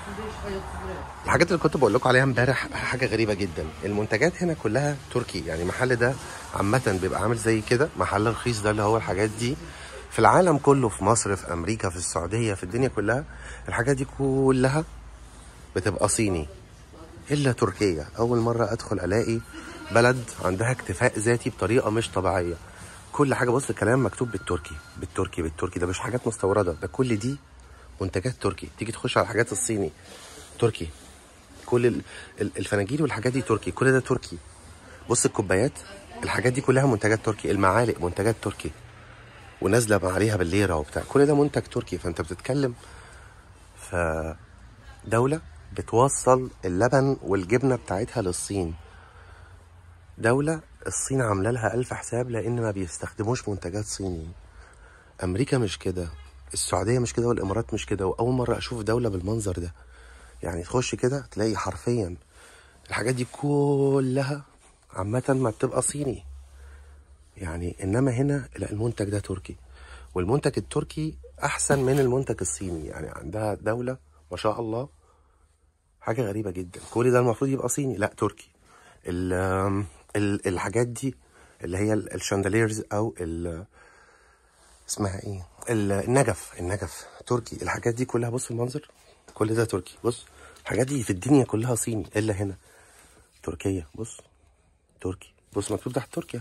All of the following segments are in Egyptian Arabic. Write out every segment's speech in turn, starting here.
الحاجات اللي كنت بقول لكم عليها امبارح حاجه غريبه جدا المنتجات هنا كلها تركي يعني المحل ده عامه بيبقى عامل زي كده محل رخيص ده اللي هو الحاجات دي في العالم كله في مصر في امريكا في السعوديه في الدنيا كلها الحاجات دي كلها بتبقى صيني الا تركيا اول مره ادخل الاقي بلد عندها اكتفاء ذاتي بطريقه مش طبيعيه كل حاجه بص الكلام مكتوب بالتركي بالتركي بالتركي ده مش حاجات مستورده ده كل دي منتجات تركي تيجي تخش على الحاجات الصيني تركي كل ال- ال- الفناجيل والحاجات دي تركي كل ده تركي بص الكوبايات الحاجات دي كلها منتجات تركي المعالق منتجات تركي ونازله عليها بالليره وبتاع كل ده منتج تركي فانت بتتكلم في دوله بتوصل اللبن والجبنه بتاعتها للصين دولة الصين عاملة لها ألف حساب لأن ما بيستخدموش منتجات صيني أمريكا مش كده السعودية مش كده والإمارات مش كده وأول مرة أشوف دولة بالمنظر ده يعني تخش كده تلاقي حرفيا الحاجات دي كلها عامة ما بتبقى صيني يعني إنما هنا لا المنتج ده تركي والمنتج التركي أحسن من المنتج الصيني يعني عندها دولة ما شاء الله حاجة غريبة جدا كل ده المفروض يبقى صيني لا تركي ال ال الحاجات دي اللي هي ال- الشاندليرز او ال اسمها ايه ال- النجف النجف تركي الحاجات دي كلها بص المنظر كل ده تركي بص الحاجات دي في الدنيا كلها صيني الا هنا تركيا بص تركي بص مكتوب تحت تركيا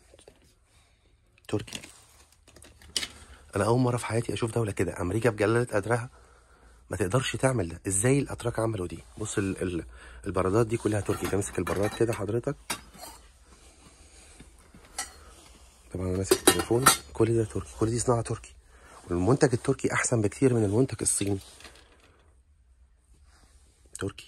تركي انا اول مره في حياتي اشوف دوله كده امريكا بجلاله قدرها ما تقدرش تعمل ده ازاي الاتراك عملوا دي بص ال ال البرادات دي كلها تركي تمسك البراد كده حضرتك طبعا انا ماسك التليفون كل ده تركي كل دي صناعه تركي والمنتج التركي احسن بكتير من المنتج الصيني تركي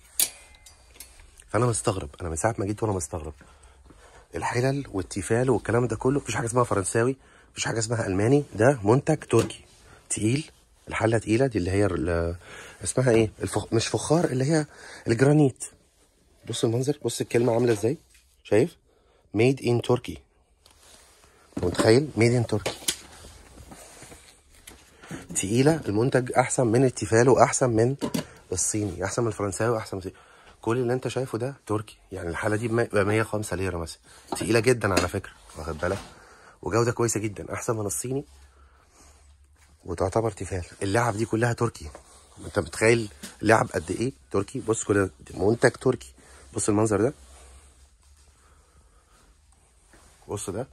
فانا مستغرب انا من ساعه ما جيت وانا مستغرب الحلل والتيفال والكلام ده كله مفيش حاجه اسمها فرنساوي مفيش حاجه اسمها الماني ده منتج تركي تقيل الحله تقيله دي اللي هي ال- اسمها ايه الفخ... مش فخار اللي هي الجرانيت بص المنظر بص الكلمه عامله ازاي شايف ميد ان تركي متخيل ميد ان تركي تقيله المنتج احسن من التيفال واحسن من الصيني احسن من الفرنساوي واحسن من الصيني. كل اللي انت شايفه ده تركي يعني الحاله دي ب 105 ليره مثلا تقيله جدا على فكره واخد بالك وجوده كويسه جدا احسن من الصيني وتعتبر تيفال اللعب دي كلها تركي انت متخيل لعب قد ايه تركي بص كل ده منتج تركي بص المنظر ده بص ده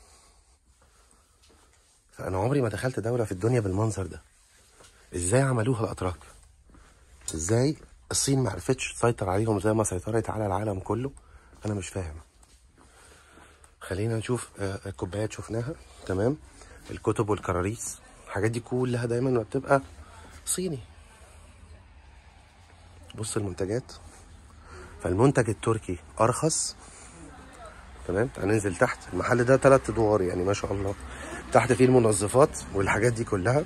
فانا عمري ما دخلت دوله في الدنيا بالمنظر ده ازاي عملوها الاتراك ازاي الصين ما عرفتش تسيطر عليهم زي ما سيطرت على العالم كله انا مش فاهم خلينا نشوف آه، الكوبايات شفناها تمام الكتب والكراريس الحاجات دي كلها دايما ما بتبقى صيني بص المنتجات فالمنتج التركي ارخص تمام هننزل تحت المحل ده ثلاث ادوار يعني ما شاء الله تحت فيه المنظفات والحاجات دي كلها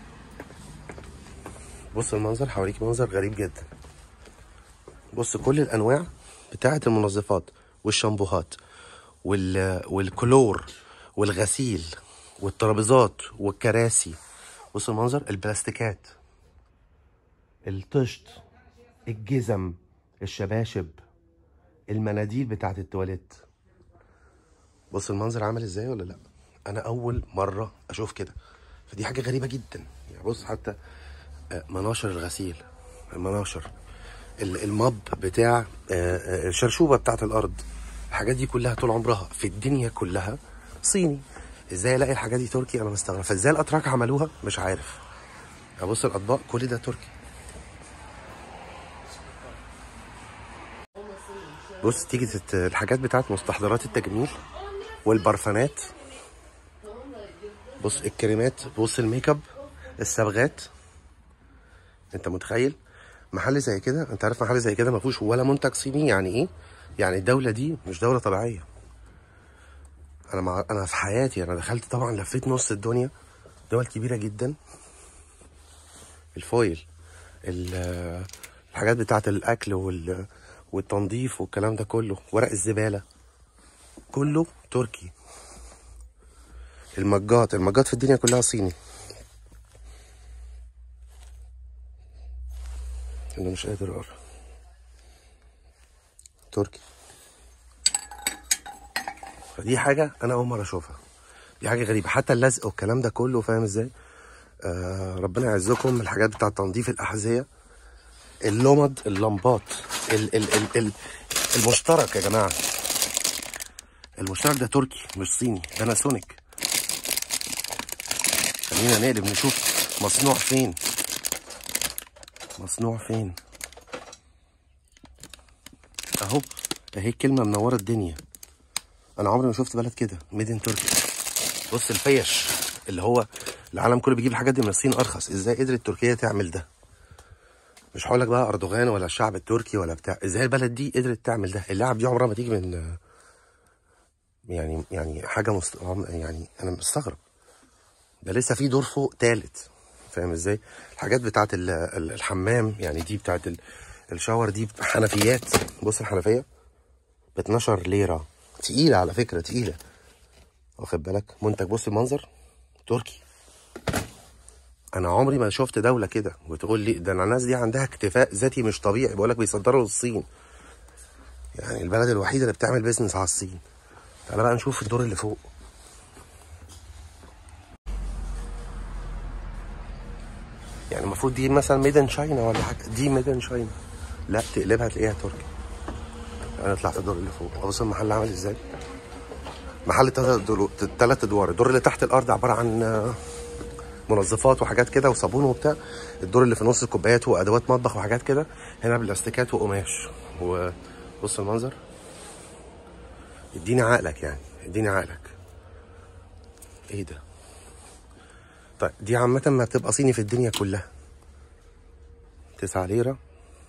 بص المنظر حواليك منظر غريب جدا بص كل الانواع بتاعه المنظفات والشامبوهات وال... والكلور والغسيل والترابيزات والكراسي بص المنظر البلاستيكات الطشت الجزم الشباشب المناديل بتاعه التواليت بص المنظر عامل ازاي ولا لا انا اول مره اشوف كده فدي حاجه غريبه جدا يعني بص حتى آه، مناشر الغسيل المناشر ال- المب بتاع آه، آه، الشرشوبه بتاعت الارض الحاجات دي كلها طول عمرها في الدنيا كلها صيني ازاي الاقي الحاجات دي تركي انا مستغرب فازاي الاتراك عملوها مش عارف ابص الاطباق كل ده تركي بص تيجي تت... الحاجات بتاعت مستحضرات التجميل والبرفانات بص الكريمات بص الميك اب الصبغات انت متخيل محل زي كده انت عارف محل زي كده ما فيهوش ولا منتج صيني يعني ايه يعني الدوله دي مش دوله طبيعيه انا مع... انا في حياتي انا دخلت طبعا لفيت نص الدنيا دول كبيره جدا الفويل ال- الحاجات بتاعت الاكل وال... والتنظيف والكلام ده كله ورق الزباله كله تركي المجات المجات في الدنيا كلها صيني انا مش قادر اقرا تركي فدي حاجه انا اول مره اشوفها دي حاجه غريبه حتى اللزق والكلام ده كله فاهم ازاي آه ربنا يعزكم الحاجات بتاعه تنظيف الاحذيه اللمض اللمبات ال ال ال ال المشترك يا جماعه المشترك ده تركي مش صيني باناسونيك خلينا نقلب نشوف مصنوع فين مصنوع فين اهو اهي الكلمه منوره الدنيا انا عمري ما شفت بلد كده ميدن تركي بص الفيش اللي هو العالم كله بيجيب الحاجات دي من الصين ارخص ازاي قدرت تركيا تعمل ده مش هقول لك بقى اردوغان ولا الشعب التركي ولا بتاع ازاي البلد دي قدرت تعمل ده اللعب دي عمرها ما تيجي من يعني يعني حاجه مست... يعني انا مستغرب ده لسه في دور فوق تالت فاهم ازاي الحاجات بتاعت ال- ال- الحمام يعني دي بتاعت ال- الشاور دي حنفيات بص الحنفيه ب 12 ليره تقيله على فكره تقيله واخد بالك منتج بص المنظر تركي انا عمري ما شفت دوله كده وتقول لي ده الناس دي عندها اكتفاء ذاتي مش طبيعي بقول لك بيصدروا للصين يعني البلد الوحيده اللي بتعمل بيزنس على الصين تعالى بقى نشوف الدور اللي فوق يعني المفروض دي مثلا ميدن شاينا ولا حاجه دي ميدن شاينا لا تقلبها تلاقيها تركي انا اطلع في الدور اللي فوق ابص المحل عامل ازاي محل ثلاث ادوار الدور اللي تحت الارض عباره عن آه، منظفات وحاجات كده وصابون وبتاع الدور اللي في نص كوبايات وادوات مطبخ وحاجات كده هنا بلاستيكات وقماش وبص المنظر اديني عقلك يعني اديني عقلك ايه ده طيب دي عامة ما بتبقى صيني في الدنيا كلها تسعة ليرة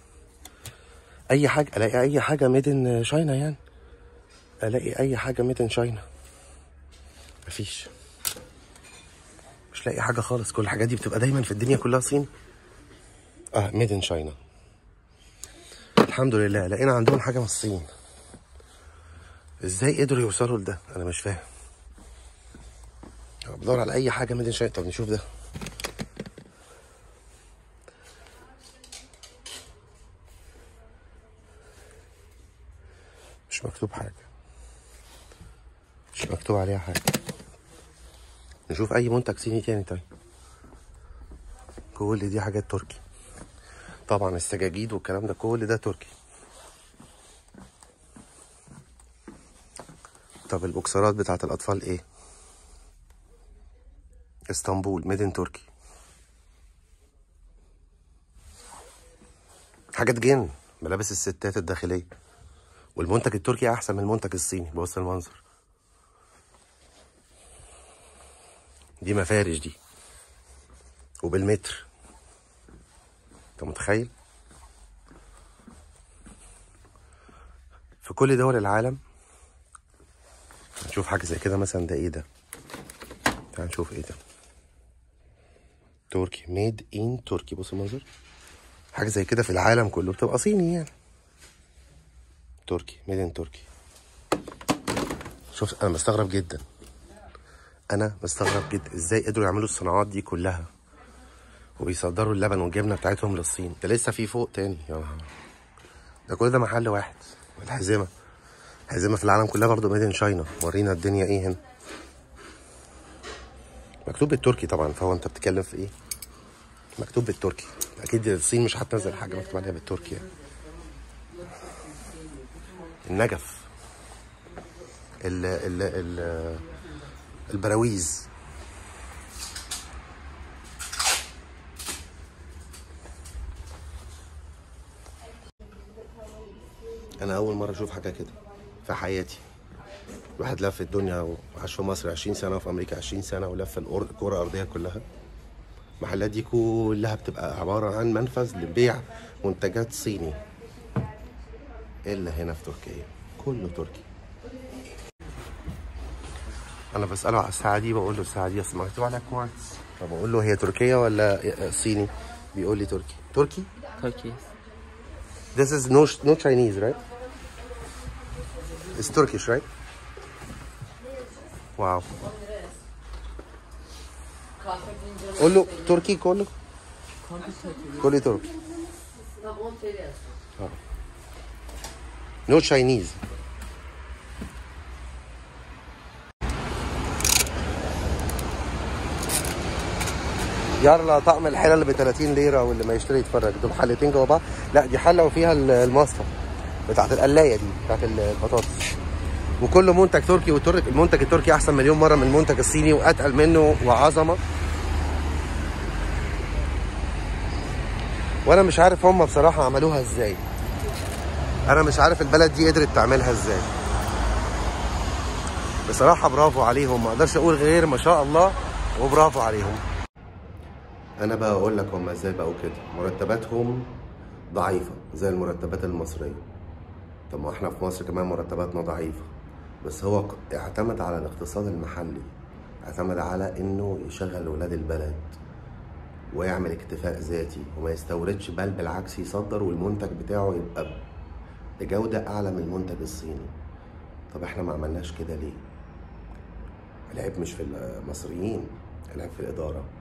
أي حاجة ألاقي أي حاجة ميدن شاينا يعني ألاقي أي حاجة ميدن شاينا مفيش مش لاقي حاجة خالص كل الحاجات دي بتبقى دايما في الدنيا كلها صين اه ميدن شاينا الحمد لله لقينا عندهم حاجة من الصين ازاي قدروا يوصلوا لده انا مش فاهم بدور على اي حاجه ميدن شاينا طب نشوف ده مش مكتوب حاجه مش مكتوب عليها حاجه نشوف اي منتج صيني تاني طيب كل دي حاجات تركي طبعا السجاجيد والكلام ده كل ده تركي طب البوكسرات بتاعت الاطفال ايه اسطنبول ميدن تركي حاجات جن ملابس الستات الداخليه والمنتج التركي احسن من المنتج الصيني بص المنظر دي مفارش دي وبالمتر انت متخيل في كل دول العالم نشوف حاجه زي كده مثلا ده ايه ده تعال نشوف ايه ده تركي ميد ان تركي بص المنظر حاجه زي كده في العالم كله بتبقى صيني يعني تركي ميد ان تركي شوف انا مستغرب جدا انا مستغرب جدا ازاي قدروا يعملوا الصناعات دي كلها وبيصدروا اللبن والجبنه بتاعتهم للصين ده لسه في فوق تاني يا نهار ده كل ده محل واحد والحزمه حزمه في العالم كلها برضه ميد ان شاينا ورينا الدنيا ايه هنا مكتوب بالتركي طبعا فهو انت بتتكلم في ايه مكتوب بالتركي اكيد الصين مش هتنزل حاجه مكتوب عليها بالتركي يعني. النجف ال ال ال البراويز انا اول مره اشوف حاجه كده في حياتي الواحد لف الدنيا وعاش في مصر 20 سنه وفي امريكا 20 سنه ولف الأر- الكره الارضيه كلها المحلات دي كلها بتبقى عباره عن منفذ لبيع منتجات صيني الا هنا في تركيا كله تركي انا بساله على الساعه دي بقول له الساعه دي اصل مكتوب عليها كوارتز فبقول له هي تركيه ولا صيني بيقول لي تركي تركي Turkey. This is no no Chinese, right? It's Turkish, right? Wow. قول له تركي كله كله تركي C'est un bon télé à ça. نو تشاينيز يلا طقم الحلل اللي ب 30 ليره واللي ما يشتري يتفرج دول حلتين جوا بعض لا دي حله وفيها ال- المصفى بتاعت القلايه دي بتاعت البطاطس وكل منتج تركي والترك المنتج التركي احسن مليون مره من المنتج الصيني واتقل منه وعظمه وانا مش عارف هم بصراحه عملوها ازاي انا مش عارف البلد دي قدرت تعملها ازاي بصراحه برافو عليهم ما اقدرش اقول غير ما شاء الله وبرافو عليهم انا بقى اقول لك هم ازاي بقوا كده مرتباتهم ضعيفه زي المرتبات المصريه طب ما احنا في مصر كمان مرتباتنا ضعيفه بس هو ق- اعتمد على الاقتصاد المحلي اعتمد على انه يشغل ولاد البلد ويعمل اكتفاء ذاتي وما يستوردش بل بالعكس يصدر والمنتج بتاعه يبقى بجودة أعلى من المنتج الصيني طب احنا ما عملناش كده ليه؟ العيب مش في المصريين العيب في الإدارة